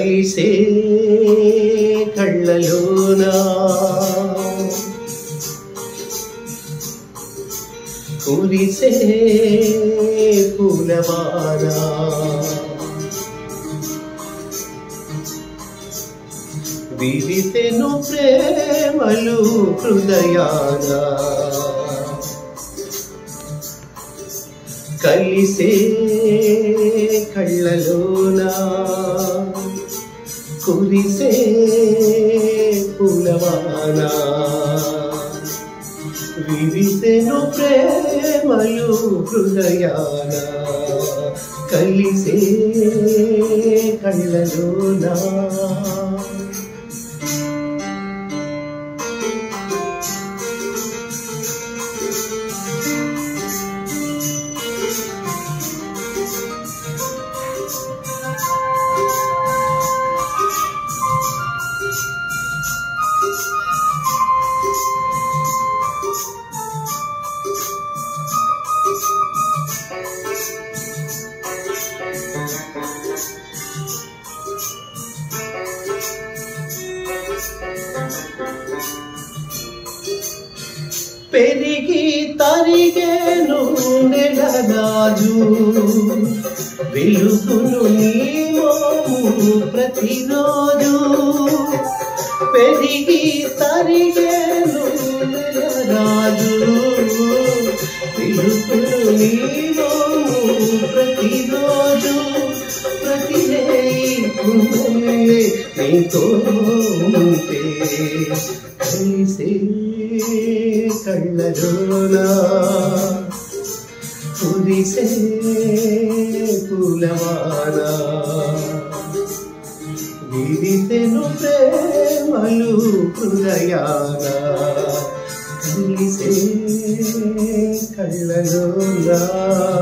కలిసే కళ్ళలోనా కురిసే పూలవానా విరితెను ప్రేమలు హృదయాన కలిసే కళ్ళలోన కురిసే పులవాన విరితెను ప్రేమలు హృదయాన కలిసే కళ్ళలోనా పెరిగి తరిగేను నెలరాజు వెలుగును నీమోము ప్రతిరోజు పెరిగి తరిగేను నెలరాజు వెలుగును నీమోము ప్రతిరోజు ప్రతినే నీతో ఉంటే కలిసే కళ్ళలోనా కురిసే పూలవానా విరితెను ప్రేమలు హృదయాన కలిసే కళ్ళలోనా